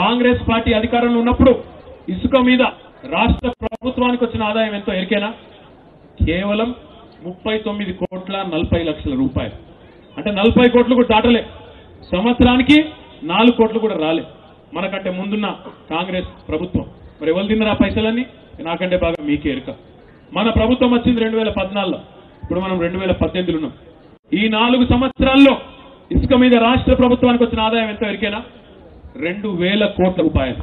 Congress party అధికారంలో ఉన్నప్పుడు ఇసుక మీద రాష్ట్ర ప్రభుత్వానికి వచ్చిన ఆదాయం ఎంతో ఎరికేనా కేవలం ముప్పై తొమ్మిది కోట్ల నలభై లక్షల రూపాయలు అంటే నలభై కోట్లు కూడా దాటలే సంవత్సరానికి నాలుగు కోట్లు కూడా రాలే మనకంటే ముందున్న కాంగ్రెస్ ప్రభుత్వం మరి ఎవరు తిన్నారు ఆ పైసలన్నీ నాకంటే బాగా మీకే ఎరుక మన ప్రభుత్వం వచ్చింది రెండు వేల పద్నాలుగులో ఇప్పుడు మనం రెండు వేల పద్దెనిమిదిలో ఉన్నాం ఈ నాలుగు సంవత్సరాల్లో ఇసుక మీద రాష్ట్ర ప్రభుత్వానికి వచ్చిన ఆదాయం ఎంతో ఎరికేనా రెండు వేల కోట్ల రూపాయలు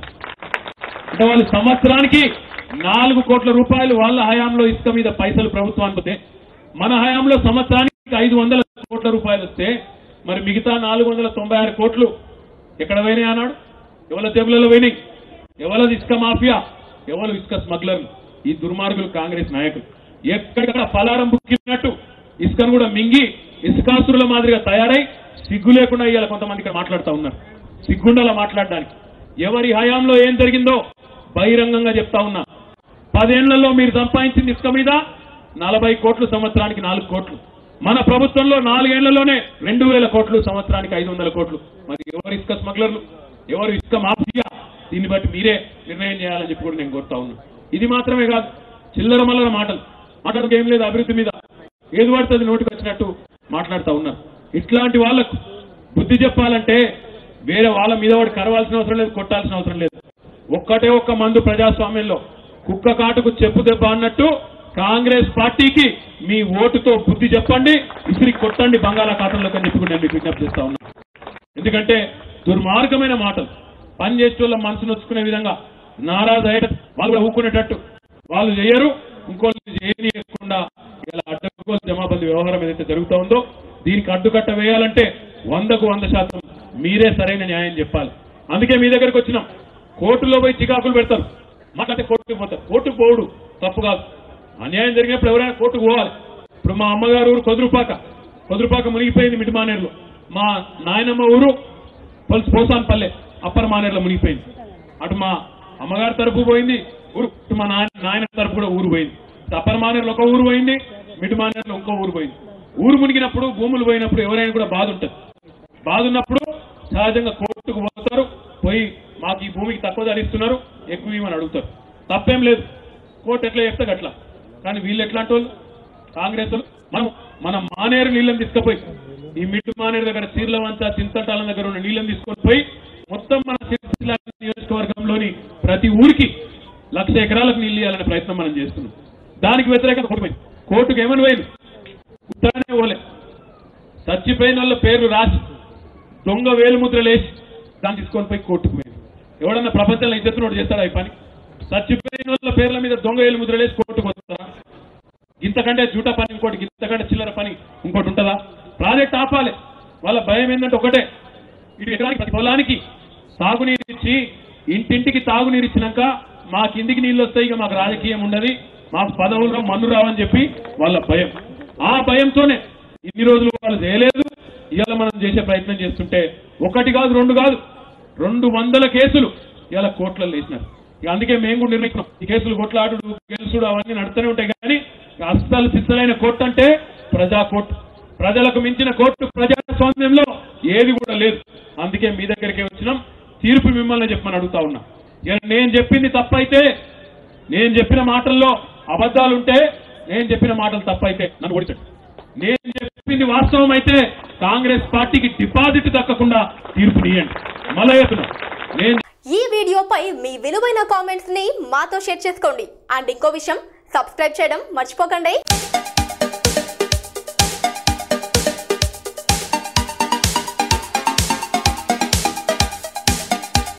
అంటే వాళ్ళు సంవత్సరానికి నాలుగు కోట్ల రూపాయలు వాళ్ళ హయాంలో ఇసుక మీద పైసలు ప్రభుత్వానికి వస్తే మన హయాంలో సంవత్సరానికి ఐదు వందల కోట్ల రూపాయలు వస్తే మరి మిగతా నాలుగు వందల తొంభై ఆరు కోట్లు ఎక్కడ పోయినాయి అన్నాడు ఎవరి టేబుల్లో పోయినాయి ఎవరిది ఇసుక మాఫియా ఎవరు ఇసుక స్మగ్లర్లు ఈ దుర్మార్గులు కాంగ్రెస్ నాయకులు ఎక్కడికక్కడ పలారం బుక్కినట్టు ఇసుకను కూడా మింగి ఇసుకాసురుల మాదిరిగా తయారై సిగ్గు లేకుండా ఇవాళ కొంతమంది ఇక్కడ మాట్లాడుతూ ఉన్నారు సిగ్గుండలా మాట్లాడడానికి ఎవరి హయాంలో ఏం జరిగిందో బహిరంగంగా చెప్తా ఉన్నా పదేళ్లలో మీరు సంపాదించింది ఇసుక మీద నలభై కోట్లు సంవత్సరానికి నాలుగు కోట్లు మన ప్రభుత్వంలో నాలుగేళ్లలోనే రెండు వేల కోట్లు సంవత్సరానికి ఐదు వందల కోట్లు మరి ఎవరు ఇసుక స్మగ్లర్లు ఎవరు ఇసుక మాఫియా దీన్ని బట్టి మీరే నిర్ణయం చేయాలని చెప్పి కూడా నేను కోరుతా ఉన్నా ఇది మాత్రమే కాదు చిల్లర మల్లర మాటలు మాటలకు ఏం లేదు అభివృద్ధి మీద ఏది పడుతుంది నోటికి వచ్చినట్టు మాట్లాడుతూ ఉన్నారు ఇట్లాంటి వాళ్లకు బుద్ధి చెప్పాలంటే వేరే వాళ్ళ మీద వాడు కరవాల్సిన అవసరం లేదు కొట్టాల్సిన అవసరం లేదు ఒక్కటే ఒక్క మందు ప్రజాస్వామ్యంలో కుక్క కాటుకు చెప్పు దెబ్బ అన్నట్టు కాంగ్రెస్ పార్టీకి మీ ఓటుతో బుద్ధి చెప్పండి ఇసిరి కొట్టండి బంగాళాఖాతంలోకి అని చెప్పి కూడా నేను మీకు విజ్ఞప్తి చేస్తా ఉన్నా ఎందుకంటే దుర్మార్గమైన మాటలు పని చేసే వాళ్ళ మనసు నొచ్చుకునే విధంగా నారాజు అయ్యేట వాళ్ళు కూడా ఊరుకునేటట్టు వాళ్ళు చేయరు ఇంకోళ్ళు చేయకుండా ఇలా అడ్డగోలు జమాబందీ వ్యవహారం ఏదైతే జరుగుతూ ఉందో దీనికి అడ్డుకట్ట వేయాలంటే వందకు వంద శాతం మీరే సరైన న్యాయం చెప్పాలి అందుకే మీ దగ్గరికి వచ్చినాం కోర్టులో పోయి చికాకులు పెడతారు మాట్లాడితే కోర్టుకు పోతారు కోర్టుకు పోవుడు తప్పు కాదు అన్యాయం జరిగినప్పుడు ఎవరైనా కోర్టుకు పోవాలి ఇప్పుడు మా అమ్మగారు ఊరు కొదురుపాక కొదురుపాక మునిగిపోయింది మిటిమానేరులో మా నాయనమ్మ ఊరు పల్స్ పోసాన్ పల్లె అప్పర్ మానేరులో మునిగిపోయింది అటు మా అమ్మగారి తరపు పోయింది ఊరు ఇటు మా నాయన నాయన తరపు కూడా ఊరు పోయింది అప్పర్ మానేరులో ఒక ఊరు పోయింది మిడ్ మానేరులో ఇంకో ఊరు పోయింది ఊరు మునిగినప్పుడు భూములు పోయినప్పుడు ఎవరైనా కూడా బాధ ఉంటుంది బాధ ఉన్నప్పుడు సహజంగా కోర్టుకు పోతారు పోయి మాకు ఈ భూమికి తక్కువ ధర ఇస్తున్నారు ఎక్కువ ఇవ్వమని అడుగుతారు తప్పేం లేదు కోర్టు ఎట్లా చెప్తే అట్లా కానీ వీళ్ళు ఎట్లాంటి వాళ్ళు కాంగ్రెస్ వాళ్ళు మనం మన మానేరు నీళ్ళని తీసుకుపోయి ఈ మిట్టు మానేరు దగ్గర చీర్ల వంచ చింతటాల దగ్గర ఉన్న నీళ్ళని తీసుకొని పోయి మొత్తం మన సిరిసిల్ల నియోజకవర్గంలోని ప్రతి ఊరికి లక్ష ఎకరాలకు నీళ్ళు ఇవ్వాలనే ప్రయత్నం మనం చేస్తున్నాం దానికి వ్యతిరేకంగా కోర్టు పోయింది కోర్టుకు ఏమని పోయింది ఉత్తరానే పోలే చచ్చిపోయిన వాళ్ళ పేర్లు రాసి దొంగ వేలుముద్రలు వేసి దాన్ని తీసుకొని పోయి కోర్టుకు పోయింది ఎవడన్నా ప్రపంచంలో ఇద్దరు చేస్తాడా ఈ పని చచ్చిపోయిన వాళ్ళ పేర్ల మీద దొంగ వేలుముద్రలు వేసి కోర్టుకు వస్తారా ఇంతకంటే జూట పని ఇంకోటి ఇంతకంటే చిల్లర పని ఇంకోటి ఉంటుందా ప్రాజెక్ట్ ఆపాలి వాళ్ళ భయం ఏంటంటే ఒకటే ఇటు ఎకరానికి ప్రతి పొలానికి తాగునీరు ఇచ్చి ఇంటింటికి తాగునీరు ఇచ్చినాక మా కిందికి నీళ్ళు వస్తాయి ఇక మాకు రాజకీయం ఉండదు మాకు పదవుల్లో మన్ను రావని చెప్పి వాళ్ళ భయం ఆ భయంతోనే ఇన్ని రోజులు వాళ్ళు చేయలేదు ఇవాళ మనం చేసే ప్రయత్నం చేస్తుంటే ఒకటి కాదు రెండు కాదు రెండు వందల కేసులు ఇవాళ కోర్టులలో వేసినారు ఇక అందుకే మేము కూడా నిర్ణయించాం ఈ కేసులు కొట్లాడు గెలుసుడు అవన్నీ నడుస్తూనే ఉంటాయి కానీ ఇక అస్సలు సిద్ధలైన కోర్టు అంటే ప్రజా కోర్టు ప్రజలకు మించిన కోర్టు ప్రజాస్వామ్యంలో ఏది కూడా లేదు అందుకే మీ దగ్గరికి వచ్చినాం తీర్పు మిమ్మల్ని చెప్పమని అడుగుతా ఉన్నా ఇక నేను చెప్పింది తప్పైతే నేను చెప్పిన మాటల్లో అబద్ధాలుంటే నేను చెప్పిన మాటలు తప్పైతే నన్ను ఓడించండి నేను చెప్పింది వాస్తవం అయితే కాంగ్రెస్ పార్టీకి డిపాజిట్ దక్కకుండా తీర్పునియండి మళ్ళా చెప్తున్నా నేను ఈ వీడియోపై మీ విలువైన కామెంట్స్ ని మాతో షేర్ చేసుకోండి అండ్ ఇంకో విషయం సబ్స్క్రైబ్ చేయడం మర్చిపోకండి